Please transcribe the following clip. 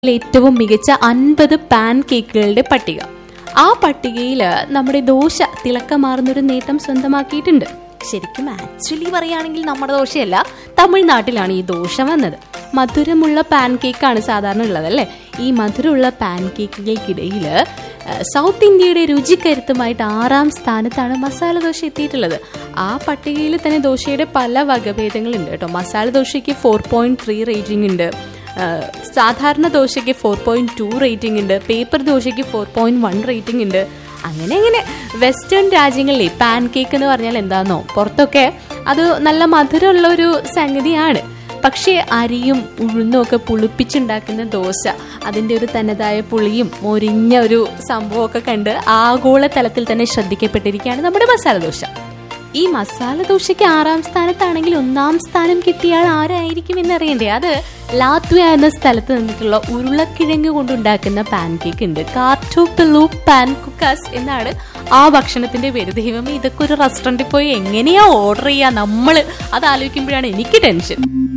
ഏറ്റവും മികച്ച അൻപത് പാൻ കേക്കുകളുടെ പട്ടിക ആ പട്ടികയിൽ നമ്മുടെ ദോശ തിളക്കമാർന്നൊരു നേട്ടം സ്വന്തമാക്കിയിട്ടുണ്ട് ശരിക്കും ആക്ച്വലി പറയുകയാണെങ്കിൽ നമ്മുടെ ദോശയല്ല തമിഴ്നാട്ടിലാണ് ഈ ദോശ വന്നത് മധുരമുള്ള പാൻ കേക്കാണ് സാധാരണ ഉള്ളത് അല്ലേ ഈ മധുരമുള്ള പാൻ കേക്കുകൾക്കിടയിൽ സൗത്ത് ഇന്ത്യയുടെ രുചിക്കരുത്തുമായിട്ട് ആറാം സ്ഥാനത്താണ് മസാല ദോശ എത്തിയിട്ടുള്ളത് ആ പട്ടികയിൽ തന്നെ ദോശയുടെ പല വകഭേദങ്ങളുണ്ട് കേട്ടോ മസാല ദോശയ്ക്ക് ഫോർ പോയിന്റ് ത്രീ റേറ്റിംഗ് ഉണ്ട് ആഹ് സാധാരണ ദോശയ്ക്ക് ഫോർ പോയിന്റ് ടു റേറ്റിംഗ് ഉണ്ട് പേപ്പർ ദോശയ്ക്ക് ഫോർ പോയിന്റ് വൺ റേറ്റിംഗ് ഉണ്ട് അങ്ങനെ അങ്ങനെ വെസ്റ്റേൺ രാജ്യങ്ങളിലെ പാൻ കേക്ക് എന്ന് പറഞ്ഞാൽ എന്താണെന്നോ പുറത്തൊക്കെ അത് നല്ല മധുരമുള്ള ഒരു സംഗതിയാണ് പക്ഷേ അരിയും ഉഴുന്നും ഒക്കെ പുളിപ്പിച്ചുണ്ടാക്കുന്ന ദോശ അതിൻ്റെ ഒരു തനതായ പുളിയും മൊരിഞ്ഞ ഒരു സംഭവമൊക്കെ കണ്ട് ആഗോള തലത്തിൽ തന്നെ ശ്രദ്ധിക്കപ്പെട്ടിരിക്കുകയാണ് നമ്മുടെ മസാല ദോശ ഈ മസാല ദോശയ്ക്ക് ആറാം സ്ഥാനത്താണെങ്കിൽ ഒന്നാം സ്ഥാനം കിട്ടിയാൽ ആരായിരിക്കും എന്നറിയണ്ടേ അത് ലാത്വിയ എന്ന സ്ഥലത്ത് നിന്നിട്ടുള്ള ഉരുളക്കിഴങ്ങ് കൊണ്ടുണ്ടാക്കുന്ന പാൻ കേക്ക് ഉണ്ട് കാർട്ടു പെലു പാൻ കുക്കാസ് എന്നാണ് ആ ഭക്ഷണത്തിന്റെ പേര് ദൈവമേ ഇതൊക്കെ ഒരു റെസ്റ്റോറൻറ്റിൽ പോയി എങ്ങനെയാ ഓർഡർ ചെയ്യാ നമ്മള് അത് ആലോചിക്കുമ്പോഴാണ് എനിക്ക് ടെൻഷൻ